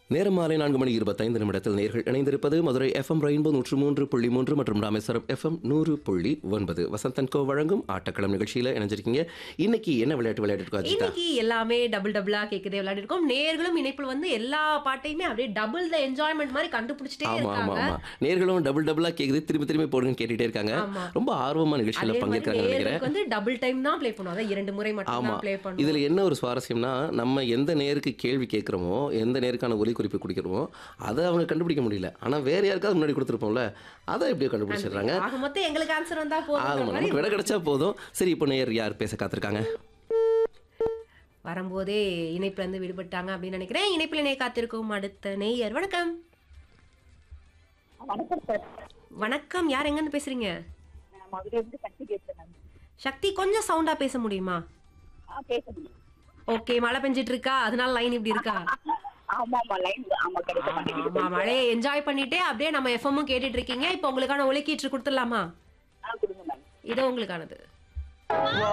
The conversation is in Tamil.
நேரம் மாலை நான்கு மணி இருபத்தைந்து நிமிடத்தில் நேர்கள் இணைந்திருப்பது மதுரை எஃப்எம் ரெயின்போ நூற்று மூன்று புள்ளி மூன்று மற்றும் ராமேஸ்வரம் எஃப்எம் நூறு புள்ளி ஒன்பது வசந்தன் கோ வழங்கும் ஆட்டக்களம் நிகழ்ச்சியில் இணைஞ்சிருக்கீங்க இன்னைக்கு என்ன விளையாட்டு விளையாட்டு அஜிதா இன்னைக்கு எல்லாமே டபுள் டபுளா கேக்குதே விளையாடி இருக்கோம் நேர்களும் இணைப்புல வந்து எல்லா பாட்டையுமே அப்படியே டபுள் த என்ஜாய்மெண்ட் மாதிரி கண்டுபிடிச்சிட்டே ஆமா ஆமா இருக்காங்க ஆமா நேர்களும் டபுள் டபுளா கேக்குது திரும்பி திரும்பி போடுங்கன்னு கேட்டுட்டே இருக்காங்க ஆமா. ரொம்ப ஆர்வமா நிகழ்ச்சியில அதே மாதிரி பங்கேற்கிறாங்க நினைக்கிறேன் நேர்களுக்கு வந்து டபுள் டைம் தான் ப்ளே பண்ணுவோம் அதான் இரண்டு முறை மட்டும் ஆமா தான் ப்ளே பண்ணுவோம் இதுல என்ன ஒரு சுவாரஸ்யம்னா நம்ம எந்த நேருக்கு கேள்வி கேட்குறோமோ எந்த நேருக்கான ஒலி குறிப்பு குடிக்கிறோமோ அதை அவங்க கண்டுபிடிக்க முடியல ஆனா வேற யாருக்காவது முன்னாடி கொடுத்துருப்போம்ல அதை எப்படியோ கண்டுபிடிச்சிடுறாங்க ஆக மொத்தம் எங்களுக்கு ஆன்சர் வந்தா ஆமா போதும் நமக்கு விட கிடைச்சா போதும் சரி இப்போ நேர் யார் பேச காத்திருக்காங்க வரும்போதே இணைப்புல இருந்து விடுபட்டாங்க அப்படின்னு நினைக்கிறேன் இணைப்பில் இணைய காத்திருக்கும் அடுத்த நேயர் வணக்கம் வணக்கம் சார் வணக்கம் யார் எங்கன்னு பேசுறீங்க நான் மதுரையிலிருந்து சக்தி பேசுறேன் சக்தி கொஞ்சம் சவுண்டா பேச முடியுமா ஆ பேசுறேன் ஓகே மழை பெஞ்சிட்டு இருக்கா அதனால லைன் இப்படி இருக்கா ஆமா ஆமா லைன் ஆமா கிடைக்க மாட்டேங்குது ஆமா மழையை என்ஜாய் பண்ணிட்டே அப்படியே நம்ம எஃப்எம்மும் கேட்டுட்டு இருக்கீங்க இப்போ உங்களுக்கான ஒலிக்கீற்று கொடுத்துடலாமா ஆ கொடுங்க மேம் இதோ உங்களுக்கானது